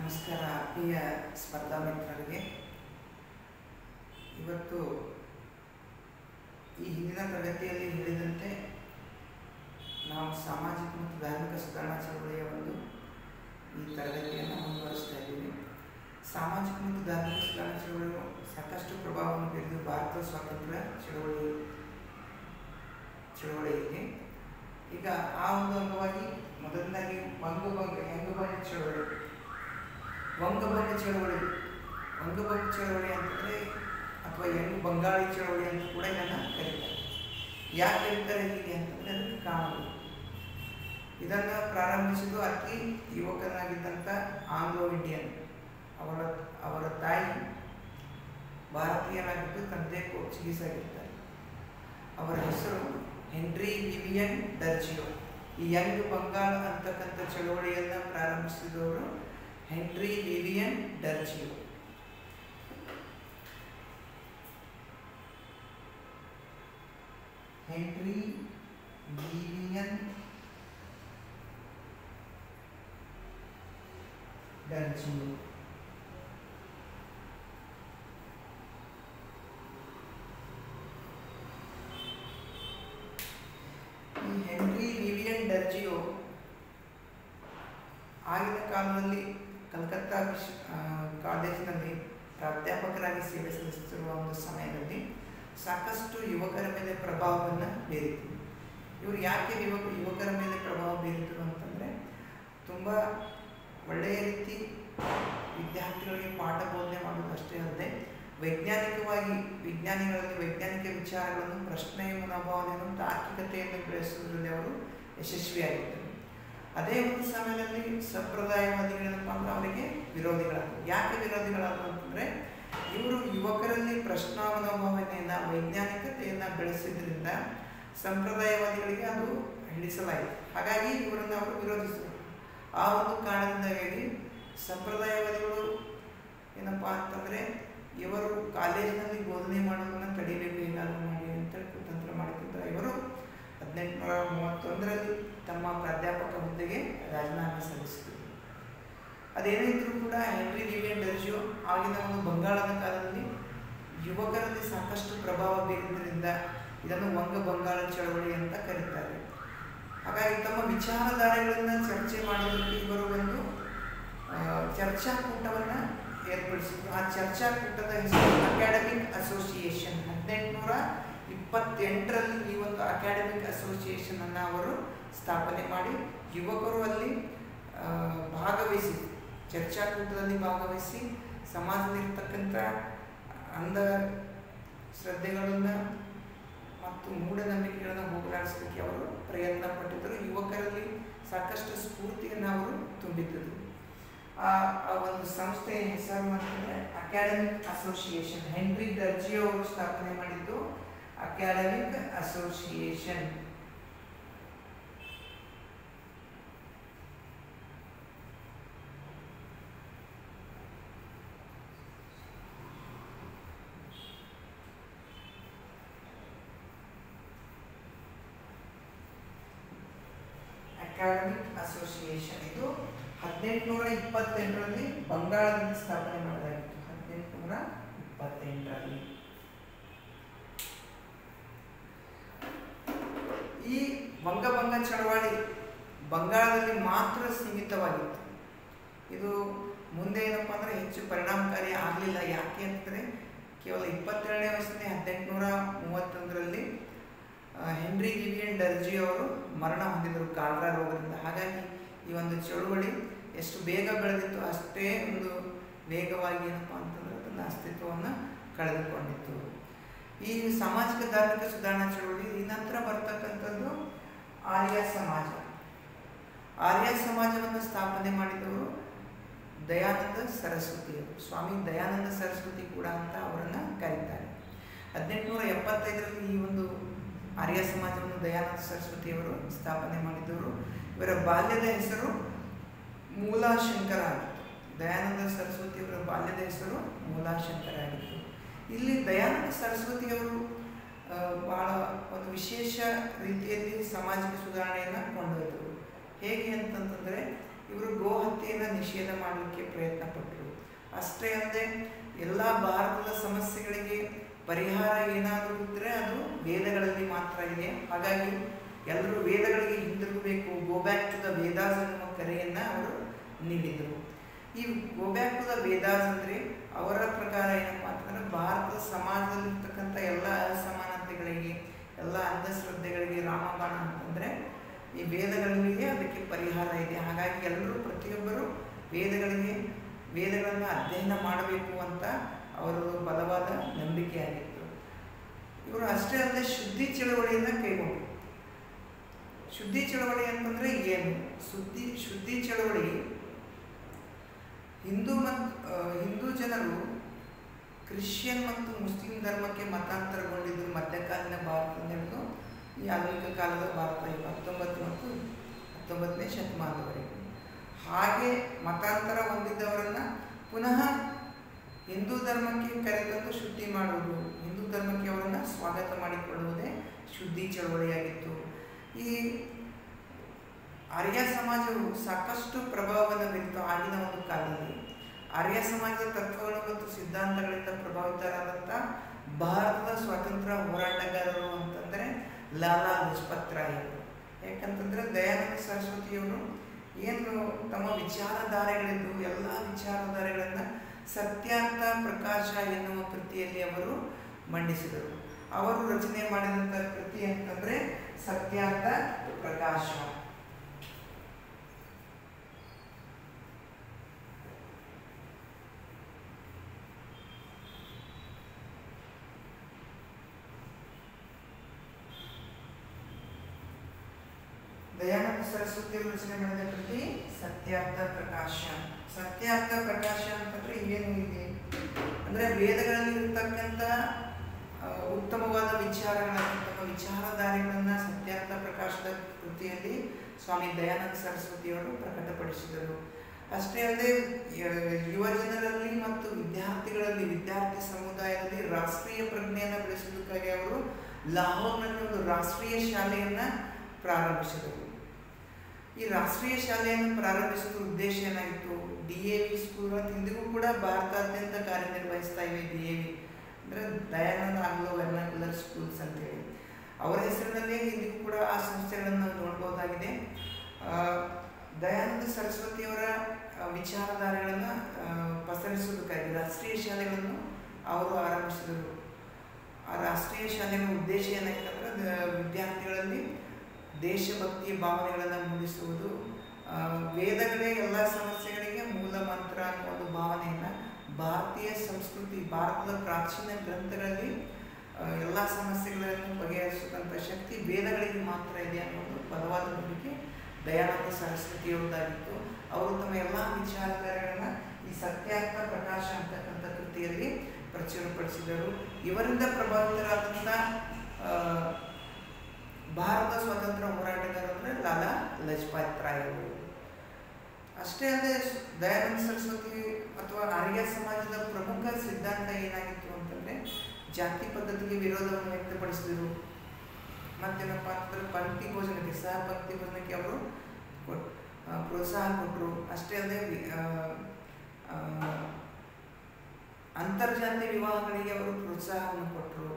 ನಮಸ್ಕಾರ ಆತ್ಮೀಯ ಸ್ಪರ್ಧಾ ಮಿತ್ರರಿಗೆ ಇವತ್ತು ಈ ಹಿಂದಿನ ತರಗತಿಯಲ್ಲಿ ಹೇಳಿದಂತೆ ನಾವು ಸಾಮಾಜಿಕ ಮತ್ತು ಧಾರ್ಮಿಕ ಸುಧಾರಣಾ ಚಳವಳಿಯ ಒಂದು ಈ ತರಗತಿಯನ್ನು ಮುಂದುವರಿಸ್ತಾ ಇದ್ದೀವಿ ಸಾಮಾಜಿಕ ಮತ್ತು ಧಾರ್ಮಿಕ ಸುಧಾರಣಾ ಚಳವಳಿಯು ಸಾಕಷ್ಟು ಪ್ರಭಾವವನ್ನು ಬೀರಿದು ಭಾರತ ಸ್ವಾತಂತ್ರ್ಯ ಚಳವಳಿ ಚಳವಳಿಯಲ್ಲಿ ಈಗ ಆ ಒಂದು ಅಂಗವಾಗಿ ಮೊದಲನೇದಾಗಿ ವಂಗಭಂಗ ಹೆಂಗಭಂಗ ಚಳವಳಿ ವಂಗಭಂಗ ಚಳವಳಿ ವಂಗಭಂಗ ಚಳವಳಿ ಅಂತಂದರೆ ಅಥವಾ ಹೆಂಗ್ ಬಂಗಾಳಿ ಚಳವಳಿ ಅಂತ ಕೂಡ ಇದನ್ನು ಕರೀತಾರೆ ಯಾಕೆ ಕರೀತಾರೆ ಹೀಗೆ ಅಂತಂದರೆ ಅದಕ್ಕೆ ಕಾರಣಗಳು ಇದನ್ನು ಪ್ರಾರಂಭಿಸಿದ್ದು ಅತಿ ಯುವಕನಾಗಿದ್ದಂಥ ಆಂಗ್ಲೋ ಇಂಡಿಯನ್ ಅವರ ಅವರ ತಾಯಿ ಭಾರತೀಯನಾಗಿದ್ದು ತಂದೆ ಪೋರ್ಚುಗೀಸ್ ಆಗಿರ್ತಾರೆ ಅವರ ಹೆಸರು ಹೆನ್ರಿ ವಿವಿಯನ್ ಡರ್ಜಿಯೋ ಈ ಯಂಗ್ ಬಂಗಾಲ್ ಅಂತಕ್ಕಂಥ ಚಳವಳಿಯನ್ನು ಪ್ರಾರಂಭಿಸಿದವರು Henry Vivian Derozio Henry Vivian Derozio ಈ ಹೆನ್ರಿ ವಿವಿಯನ್ ಡರ್ಜಿಯೋ ಆಗಿನ ಕಾಲದಲ್ಲಿ ಕಲ್ಕತ್ತಾ ವಿಶ್ವ ಆ, ಕಾಲೇಜಿನಲ್ಲಿ ಪ್ರಾಧ್ಯಾಪಕರಾಗಿ ಸೇವೆ ಸಲ್ಲಿಸುತ್ತಿರುವ ಒಂದು ಸಮಯದಲ್ಲಿ ಸಾಕಷ್ಟು ಯುವಕರ ಮೇಲೆ ಪ್ರಭಾವವನ್ನು ಬೀರಿತು ಇವರು ಯಾಕೆ ಯುವಕ ಯುವಕರ ಮೇಲೆ ಪ್ರಭಾವ ಬೀರಿತು ಅಂತಂದರೆ ತುಂಬ ಒಳ್ಳೆಯ ರೀತಿ ವಿದ್ಯಾರ್ಥಿಗಳಿಗೆ ಪಾಠ ಬೋಧನೆ ಮಾಡೋದು ಅಷ್ಟೇ ಅಲ್ಲದೆ ವೈಜ್ಞಾನಿಕವಾಗಿ ವಿಜ್ಞಾನಿಗಳಲ್ಲಿ ವೈಜ್ಞಾನಿಕ ವಿಚಾರಗಳನ್ನು ಪ್ರಶ್ನೆಯ ಮನೋಭಾವನೆಯನ್ನು ತಾರ್ಕಿಕತೆಯನ್ನು ಬೆಳೆಸುವುದರಲ್ಲಿ ಅವರು ಯಶಸ್ವಿಯಾಗಿದ್ದರು ಅದೇ ಒಂದು ಸಮಯದಲ್ಲಿ ಸಂಪ್ರದಾಯವಾದಿಗಳೇನಪ್ಪ ಅಂದ್ರೆ ಅವರಿಗೆ ವಿರೋಧಿಗಳಾದರು ಯಾಕೆ ವಿರೋಧಿಗಳಾದರು ಅಂತಂದರೆ ಇವರು ಯುವಕರಲ್ಲಿ ಪ್ರಶ್ನಾ ಮನೋಭಾವನೆಯನ್ನು ವೈಜ್ಞಾನಿಕತೆಯನ್ನು ಬೆಳೆಸಿದ್ರಿಂದ ಸಂಪ್ರದಾಯವಾದಿಗಳಿಗೆ ಅದು ಹಿಡಿಸಲಾಯಿತು ಹಾಗಾಗಿ ಇವರನ್ನು ಅವರು ವಿರೋಧಿಸಿದರು ಆ ಒಂದು ಕಾರಣದಿಂದಾಗಿ ಸಂಪ್ರದಾಯವಾದಿಗಳು ಏನಪ್ಪ ಅಂತಂದರೆ ಇವರು ಕಾಲೇಜಿನಲ್ಲಿ ಬೋಧನೆ ಮಾಡೋದನ್ನು ತಡಿಬೇಕು ಏನಾದರೂ ಮಾಡಿ ಅಂತೇಳಿ ಕುತಂತ್ರ ಮಾಡುತ್ತಿದ್ದಾರೆ ಇವರು ಹದಿನೆಂಟುನೂರ ಮೂವತ್ತೊಂದರಲ್ಲಿ ತಮ್ಮ ಪ್ರಾಧ್ಯಾಪಕ ಹುದ್ದೆಗೆ ರಾಜೀನಾಮೆ ಸಲ್ಲಿಸಿದರು ಅದೇನಿದ್ರೂ ಕೂಡ ಹೆನ್ರಿ ವಿವಿಯನ್ ಡರ್ಜಿಯೋ ಆಗಿನ ಒಂದು ಬಂಗಾಳದ ಕಾಲದಲ್ಲಿ ಯುವಕರಲ್ಲಿ ಸಾಕಷ್ಟು ಪ್ರಭಾವ ಬೀರಿದ್ರಿಂದ ಇದನ್ನು ವಂಗ ಬಂಗಾಳ ಚಳವಳಿ ಅಂತ ಕರೀತಾರೆ ಹಾಗಾಗಿ ತಮ್ಮ ವಿಚಾರಧಾರೆಗಳನ್ನು ಚರ್ಚೆ ಮಾಡೋದಕ್ಕೆ ಇವರು ಒಂದು ಆ, ಚರ್ಚಾಕೂಟವನ್ನು ಏರ್ಪಡಿಸಿದ್ರು ಆ ಚರ್ಚಾಕೂಟದ ಹೆಸರು ಅಕಾಡೆಮಿಕ್ ಅಸೋಸಿಯೇಷನ್ ಹದಿನೆಂಟುನೂರ ಇಪ್ಪತ್ತೆಂಟರಲ್ಲಿ ಈ ಒಂದು ಅಕಾಡೆಮಿಕ್ ಅಸೋಸಿಯೇಷನ್ ಅನ್ನು ಅವರು ಸ್ಥಾಪನೆ ಮಾಡಿ ಯುವಕರು ಅಲ್ಲಿ ಆ, ಭಾಗವಹಿಸಿ ಚರ್ಚಾಕೂಟದಲ್ಲಿ ಭಾಗವಹಿಸಿ ಸಮಾಜದಲ್ಲಿರ್ತಕ್ಕಂಥ ಅಂಧ ಶ್ರದ್ಧೆಗಳನ್ನು ಮತ್ತು ಮೂಢನಂಬಿಕೆಗಳನ್ನು ಹೋಗಲಾಡಿಸಲಿಕ್ಕೆ ಅವರು ಪ್ರಯತ್ನ ಪಟ್ಟಿದ್ದರು ಯುವಕರಲ್ಲಿ ಸಾಕಷ್ಟು ಸ್ಫೂರ್ತಿಯನ್ನು ಅವರು ತುಂಬಿದ್ದರು ಆ ಆ ಒಂದು ಸಂಸ್ಥೆಯ ಹೆಸರು ಅಂತಂದರೆ ಅಕಾಡೆಮಿಕ್ ಅಸೋಸಿಯೇಷನ್ ಹೆನ್ರಿ ಡರ್ಜಿಯೋ ಅವರು ಸ್ಥಾಪನೆ ಮಾಡಿದ್ದು ಅಕಾಡೆಮಿಕ್ ಅಸೋಸಿಯೇಷನ್ ಅಕಾಡೆಮಿಕ್ ಅಸೋಸಿಯೇಷನ್ ಇದು ಹದಿನೆಂಟುನೂರ ಇಪ್ಪತ್ತೆಂಟರಲ್ಲಿ ಬಂಗಾಳದಲ್ಲಿ ಸ್ಥಾಪನೆ ಮಾಡಲಾಗಿತ್ತು ಹದಿನೆಂಟುನೂರ ಇಪ್ಪತ್ತೆಂಟರಲ್ಲಿ ಈ ವಂಗಭಂಗ ಚಳವಳಿ ಬಂಗಾಳದಲ್ಲಿ ಮಾತ್ರ ಸೀಮಿತವಾಗಿತ್ತು ಇದು ಮುಂದೆ ಏನಪ್ಪ ಅಂದರೆ ಹೆಚ್ಚು ಪರಿಣಾಮಕಾರಿ ಆಗಲಿಲ್ಲ ಯಾಕೆ ಅಂತಂದರೆ ಕೇವಲ ಇಪ್ಪತ್ತೆರಡನೇ ವಯಸ್ಸಿನಲ್ಲಿ ಹದಿನೆಂಟುನೂರ ಮೂವತ್ತೊಂದರಲ್ಲಿ ಆ, ಹೆನ್ರಿ ವಿವಿಯನ್ ಡರ್ಜಿ ಅವರು ಮರಣ ಹೊಂದಿದರು ಕಾಲರಾ ರೋಗದಿಂದ ಹಾಗಾಗಿ ಈ ಒಂದು ಚಳುವಳಿ ಎಷ್ಟು ಬೇಗ ಬೆಳೆದಿತ್ತು ಅಷ್ಟೇ ಒಂದು ವೇಗವಾಗಿ ಏನಪ್ಪ ಅಂತಂದ್ರೆ ತನ್ನ ಅಸ್ತಿತ್ವವನ್ನು ಕಳೆದುಕೊಂಡಿತ್ತು ಈ ಸಾಮಾಜಿಕ ಧಾರ್ಮಿಕ ಸುಧಾರಣಾ ಚಳುವಳಿ ಈ ನಂತರ ಬರ್ತಕ್ಕಂಥದ್ದು ಆರ್ಯ ಸಮಾಜ ಆರ್ಯ ಸಮಾಜವನ್ನು ಸ್ಥಾಪನೆ ಮಾಡಿದವರು ದಯಾನಂದ ಸರಸ್ವತಿಯವರು ಸ್ವಾಮಿ ದಯಾನಂದ ಸರಸ್ವತಿ ಕೂಡ ಅಂತ ಅವರನ್ನು ಕರೀತಾರೆ ಹದಿನೆಂಟುನೂರ ಎಪ್ಪತ್ತೈದರಲ್ಲಿ ಈ ಒಂದು ಆರ್ಯ ಸಮಾಜವನ್ನು ದಯಾನಂದ ಸರಸ್ವತಿಯವರು ಸ್ಥಾಪನೆ ಮಾಡಿದವರು ಇವರ ಬಾಲ್ಯದ ಹೆಸರು ಮೂಲಾಶಂಕರ ಆಗಿತ್ತು ದಯಾನಂದ ಸರಸ್ವತಿಯವರ ಬಾಲ್ಯದ ಹೆಸರು ಮೂಲಾಶಂಕರ ಆಗಿತ್ತು ಇಲ್ಲಿ ದಯಾನಂದ ಸರಸ್ವತಿಯವರು ಆ, ಬಹಳ ಒಂದು ವಿಶೇಷ ರೀತಿಯಲ್ಲಿ ಸಾಮಾಜಿಕ ಸುಧಾರಣೆಯನ್ನು ಕೊಂಡೊಯ್ದರು ಹೇಗೆ ಅಂತಂತಂದರೆ ಇವರು ಗೋ ಹತ್ಯೆಯನ್ನು ನಿಷೇಧ ಮಾಡಲಿಕ್ಕೆ ಪ್ರಯತ್ನ ಪಟ್ಟರು ಅಷ್ಟೇ ಅಲ್ಲದೆ ಎಲ್ಲ ಭಾರತದ ಸಮಸ್ಯೆಗಳಿಗೆ ಪರಿಹಾರ ಏನಾದರೂ ಇದ್ದರೆ ಅದು ವೇದಗಳಲ್ಲಿ ಮಾತ್ರ ಇದೆ ಹಾಗಾಗಿ ಎಲ್ಲರೂ ವೇದಗಳಿಗೆ ಹಿಂದಿರುಗಬೇಕು go back to the Vedas ಎನ್ನುವ ಕರೆಯನ್ನು ಅವರು ನೀಡಿದರು ಈ go back to the Vedas ಅಂದರೆ ಅವರ ಪ್ರಕಾರ ಏನಪ್ಪ ಅಂತಂದ್ರೆ ಭಾರತದ ಸಮಾಜದಲ್ಲಿರ್ತಕ್ಕಂಥ ಎಲ್ಲ ಅಸಮಾನತೆಗಳಿಗೆ ಎಲ್ಲ ಅಂಧಶ್ರದ್ಧೆಗಳಿಗೆ ರಾಮಬಾಣ ಅಂತಂದರೆ ಈ ವೇದಗಳಲ್ಲಿಯೇ ಅದಕ್ಕೆ ಪರಿಹಾರ ಇದೆ ಹಾಗಾಗಿ ಎಲ್ಲರೂ ಪ್ರತಿಯೊಬ್ಬರು ವೇದಗಳಿಗೆ ವೇದಗಳನ್ನು ಅಧ್ಯಯನ ಮಾಡಬೇಕು ಅಂತ ಅವರದು ಬಲವಾದ ನಂಬಿಕೆಯಾಗಿತ್ತು ಇವರು ಅಷ್ಟೇ ಅಲ್ಲದೆ ಶುದ್ಧಿ ಚಳವಳಿಯನ್ನು ಕೈಗೊಂಡರು ಶುದ್ಧಿ ಚಳವಳಿ ಅಂತಂದರೆ ಏನು ಸುದ್ದಿ ಶುದ್ಧಿ ಚಳವಳಿ ಹಿಂದೂ ಮತ್ತು ಹಿಂದೂ ಜನರು ಕ್ರಿಶ್ಚಿಯನ್ ಮತ್ತು ಮುಸ್ಲಿಂ ಧರ್ಮಕ್ಕೆ ಮತಾಂತರಗೊಂಡಿದ್ದರು ಮಧ್ಯಕಾಲೀನ ಭಾರತದಿಂದ ಹಿಡಿದು ಈ ಆಧುನಿಕ ಕಾಲದ ಭಾರತ ಈಗ ಹತ್ತೊಂಬತ್ತು ಮತ್ತು ಹತ್ತೊಂಬತ್ತನೇ ಶತಮಾನದವರೆಗೆ ಹಾಗೆ ಮತಾಂತರ ಹೊಂದಿದ್ದವರನ್ನು ಪುನಃ ಹಿಂದೂ ಧರ್ಮಕ್ಕೆ ಕರೆತಂದು ಶುದ್ಧಿ ಮಾಡುವುದು ಹಿಂದೂ ಧರ್ಮಕ್ಕೆ ಅವರನ್ನು ಸ್ವಾಗತ ಮಾಡಿಕೊಳ್ಳುವುದೇ ಶುದ್ಧಿ ಚಳವಳಿಯಾಗಿತ್ತು ಈ ಆರ್ಯ ಸಮಾಜವು ಸಾಕಷ್ಟು ಪ್ರಭಾವವನ್ನು ಬೀರಿತು ಆಗಿನ ಒಂದು ಕಾಲದಲ್ಲಿ ಆರ್ಯ ಸಮಾಜದ ತತ್ವಗಳು ಮತ್ತು ಸಿದ್ಧಾಂತಗಳಿಂದ ಪ್ರಭಾವಿತರಾದಂಥ ಭಾರತದ ಸ್ವಾತಂತ್ರ್ಯ ಹೋರಾಟಗಾರರು ಅಂತಂದರೆ ಲಾಲಾ ಲಜಪತ್ ರಾಯ್ ಅವರು ಯಾಕಂತಂದರೆ ದಯಾನಂದ ಸರಸ್ವತಿಯವರು ಏನು ತಮ್ಮ ವಿಚಾರಧಾರೆಗಳಿದ್ದು ಎಲ್ಲ ವಿಚಾರಧಾರೆಗಳನ್ನು ಸತ್ಯಾರ್ಥ ಪ್ರಕಾಶ ಎನ್ನುವ ಕೃತಿಯಲ್ಲಿ ಅವರು ಮಂಡಿಸಿದರು ಅವರು ರಚನೆ ಮಾಡಿದಂಥ ಕೃತಿ ಅಂತಂದರೆ ಸತ್ಯಾರ್ಥ ಪ್ರಕಾಶ ದಯಾನಂದ ಸರಸ್ವತಿ ರಚನೆ ಮಾಡಿದ ಕೃತಿ ಸತ್ಯಾರ್ಥ ಪ್ರಕಾಶ ಸತ್ಯಾರ್ಥ ಪ್ರಕಾಶ ಅಂತಂದ್ರೆ ಏನು ಇದೆ ಅಂದ್ರೆ ವೇದಗಳಲ್ಲಿ ಇರ್ತಕ್ಕಂಥ ಉತ್ತಮವಾದ ವಿಚಾರಗಳನ್ನು ತಮ್ಮ ವಿಚಾರಧಾರೆಗಳನ್ನ ಸತ್ಯಾರ್ಥ ಪ್ರಕಾಶದ ಕೃತಿಯಲ್ಲಿ ಸ್ವಾಮಿ ದಯಾನಂದ ಸರಸ್ವತಿಯವರು ಪ್ರಕಟಪಡಿಸಿದರು ಅಷ್ಟೇ ಅಲ್ಲದೆ ಯುವ ಜನರಲ್ಲಿ ಮತ್ತು ವಿದ್ಯಾರ್ಥಿಗಳಲ್ಲಿ ವಿದ್ಯಾರ್ಥಿ ಸಮುದಾಯದಲ್ಲಿ ರಾಷ್ಟ್ರೀಯ ಪ್ರಜ್ಞೆಯನ್ನು ಬೆಳೆಸೋದಕ್ಕಾಗಿ ಅವರು ಲಾಹೋರ್ನಲ್ಲಿ ಒಂದು ರಾಷ್ಟ್ರೀಯ ಶಾಲೆಯನ್ನ ಪ್ರಾರಂಭಿಸಿದರು ಈ ರಾಷ್ಟ್ರೀಯ ಶಾಲೆಯನ್ನು ಪ್ರಾರಂಭಿಸಿದ ಉದ್ದೇಶ ಏನಾಗಿತ್ತು ಡಿ ಎ ವಿ ಸ್ಕೂಲ್ ಅಂತ ಇಂದಿಗೂ ಕೂಡ ಭಾರತಾದ್ಯಂತ ಕಾರ್ಯನಿರ್ವಹಿಸ್ತಾ ಇವೆ ಡಿ ಎ ವಿ ಅಂದರೆ ದಯಾನಂದ ಆಂಗ್ಲೋ ವೆರ್ನಾಕ್ಯುಲರ್ ಸ್ಕೂಲ್ಸ್ ಅಂತೇಳಿ ಅವರ ಹೆಸರಿನಲ್ಲೇ ಇಂದಿಗೂ ಕೂಡ ಆ ಸಂಸ್ಥೆಗಳನ್ನು ನಾವು ನೋಡ್ಬೋದಾಗಿದೆ ದಯಾನಂದ ಸರಸ್ವತಿಯವರ ವಿಚಾರಧಾರೆಗಳನ್ನು ಪಸರಿಸುವುದಕ್ಕಾಗಿ ರಾಷ್ಟ್ರೀಯ ಶಾಲೆಗಳನ್ನು ಅವರು ಆರಂಭಿಸಿದರು ಆ ರಾಷ್ಟ್ರೀಯ ಶಾಲೆಗಳ ಉದ್ದೇಶ ಏನಾಯ್ತಂದ್ರೆ ವಿದ್ಯಾರ್ಥಿಗಳಲ್ಲಿ ದೇಶಭಕ್ತಿಯ ಭಾವನೆಗಳನ್ನು ಮೂಡಿಸುವುದು ವೇದಗಳೇ ಎಲ್ಲ ಸಮಸ್ಯೆಗಳಿಗೆ ಮೂಲ ಮಂತ್ರ ಅನ್ನೋ ಒಂದು ಭಾವನೆಯನ್ನು ಭಾರತೀಯ ಸಂಸ್ಕೃತಿ ಭಾರತದ ಪ್ರಾಚೀನ ಗ್ರಂಥಗಳಲ್ಲಿ ಎಲ್ಲ ಸಮಸ್ಯೆಗಳನ್ನು ಬಗೆಹರಿಸತಕ್ಕಂಥ ಶಕ್ತಿ ವೇದಗಳಿಗೆ ಮಾತ್ರ ಇದೆ ಅನ್ನೋದು ಬಲವಾದ ನಂಬಿಕೆ ದಯಾನಂದ ಸರಸ್ವತಿಯವರದಾಗಿತ್ತು ಅವರು ತಮ್ಮ ಎಲ್ಲ ವಿಚಾರಧಾರೆಗಳನ್ನು ಈ ಸತ್ಯಾರ್ಥ ಪ್ರಕಾಶ ಅಂತಕ್ಕಂಥ ಕೃತಿಯಲ್ಲಿ ಪ್ರಚುರಪಡಿಸಿದರು ಇವರಿಂದ ಪ್ರಭಾವಿತರಾದಂಥ ಭಾರತ ಸ್ವಾತಂತ್ರ್ಯ ಹೋರಾಟಗಾರ ಅಂದರೆ ಲಾಲಾ ಲಜಪತ್ ರಾಯ್ ಅವರು ಅಷ್ಟೇ ಅಲ್ಲದೆ ದಯಾನಂದ ಸರಸ್ವತಿ ಅಥವಾ ಆರ್ಯ ಸಮಾಜದ ಪ್ರಮುಖ ಸಿದ್ಧಾಂತ ಏನಾಗಿತ್ತು ಅಂತಂದರೆ ಜಾತಿ ಪದ್ಧತಿಗೆ ವಿರೋಧವನ್ನು ವ್ಯಕ್ತಪಡಿಸಿದರು ಮತ್ತೇನಪ್ಪ ಅಂತಂದ್ರೆ ಪಂಕ್ತಿ ಭೋಜನಕ್ಕೆ ಸಹ ಪಂಕ್ತಿ ಭೋಜನಕ್ಕೆ ಅವರು ಕೊಟ್ ಪ್ರೋತ್ಸಾಹ ಕೊಟ್ಟರು ಅಷ್ಟೇ ಅಲ್ಲದೆ ಅಂತರ್ಜಾತಿ ವಿವಾಹಗಳಿಗೆ ಅವರು ಪ್ರೋತ್ಸಾಹವನ್ನು ಕೊಟ್ಟರು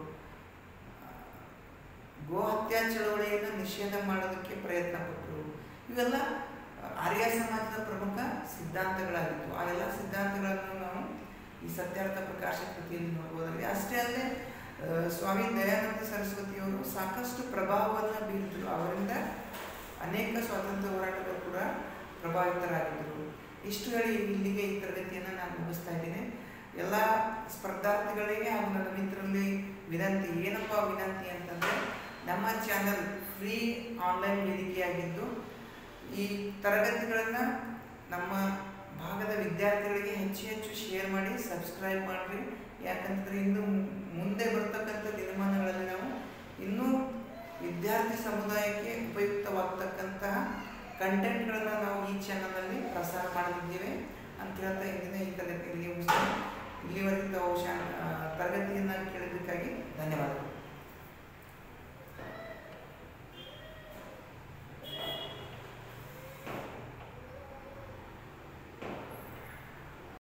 ಗೋ ಹತ್ಯಾ ಚಳವಳಿಯನ್ನು ನಿಷೇಧ ಮಾಡೋದಕ್ಕೆ ಪ್ರಯತ್ನ ಪಟ್ಟರು ಇವೆಲ್ಲ ಆರ್ಯ ಸಮಾಜದ ಪ್ರಮುಖ ಸಿದ್ಧಾಂತಗಳಾಗಿತ್ತು ಆ ಎಲ್ಲ ಸಿದ್ಧಾಂತಗಳನ್ನು ನಾವು ಈ ಸತ್ಯಾರ್ಥ ಪ್ರಕಾಶ ಕೃತಿಯಲ್ಲಿ ನೋಡ್ಬೋದಾಗಿದೆ ಅಷ್ಟೇ ಅಲ್ಲದೆ ಸ್ವಾಮಿ ದಯಾನಂದ ಸರಸ್ವತಿಯವರು ಸಾಕಷ್ಟು ಪ್ರಭಾವವನ್ನು ಬೀರಿದ್ರು ಅವರಿಂದ ಅನೇಕ ಸ್ವಾತಂತ್ರ್ಯ ಹೋರಾಟಗಳು ಕೂಡ ಪ್ರಭಾವಿತರಾಗಿದ್ದರು ಇಷ್ಟು ಹೇಳಿ ಇಲ್ಲಿಗೆ ಈ ತರಗತಿಯನ್ನು ನಾನು ಮುಗಿಸ್ತಾ ಇದ್ದೀನಿ ಎಲ್ಲ ಸ್ಪರ್ಧಾರ್ಥಿಗಳಿಗೆ ಹಾಗೂ ನನ್ನ ಮಿತ್ರರಲ್ಲಿ ವಿನಂತಿ ಏನಪ್ಪ ವಿನಂತಿ ಅಂತಂದರೆ ನಮ್ಮ ಚಾನಲ್ ಫ್ರೀ ಆನ್ಲೈನ್ ವೇದಿಕೆಯಾಗಿದ್ದು ಈ ತರಗತಿಗಳನ್ನು ನಮ್ಮ ಭಾಗದ ವಿದ್ಯಾರ್ಥಿಗಳಿಗೆ ಹೆಚ್ಚು ಹೆಚ್ಚು ಶೇರ್ ಮಾಡಿ ಸಬ್ಸ್ಕ್ರೈಬ್ ಮಾಡಿರಿ ಯಾಕಂತಂದರೆ ಇನ್ನು ಮುಂದೆ ಬರ್ತಕ್ಕಂಥ ದಿನಮಾನಗಳಲ್ಲಿ ನಾವು ಇನ್ನೂ ವಿದ್ಯಾರ್ಥಿ ಸಮುದಾಯಕ್ಕೆ ಉಪಯುಕ್ತವಾಗ್ತಕ್ಕಂತಹ ಕಂಟೆಂಟ್ಗಳನ್ನು ನಾವು ಈ ಚಾನಲಲ್ಲಿ ಪ್ರಸಾರ ಮಾಡಲಿದ್ದೇವೆ ಅಂತ ಹೇಳ್ತಾ ಇಂದಿನ ಈ ತರಗತಿಯಲ್ಲಿ ಮುಗಿಸ್ತೀನಿ ಇಲ್ಲಿವರೆಗೆ ತಾವು ಶಾ ತರಗತಿಯನ್ನು ಕೇಳಿದ್ದಕ್ಕಾಗಿ ಧನ್ಯವಾದಗಳು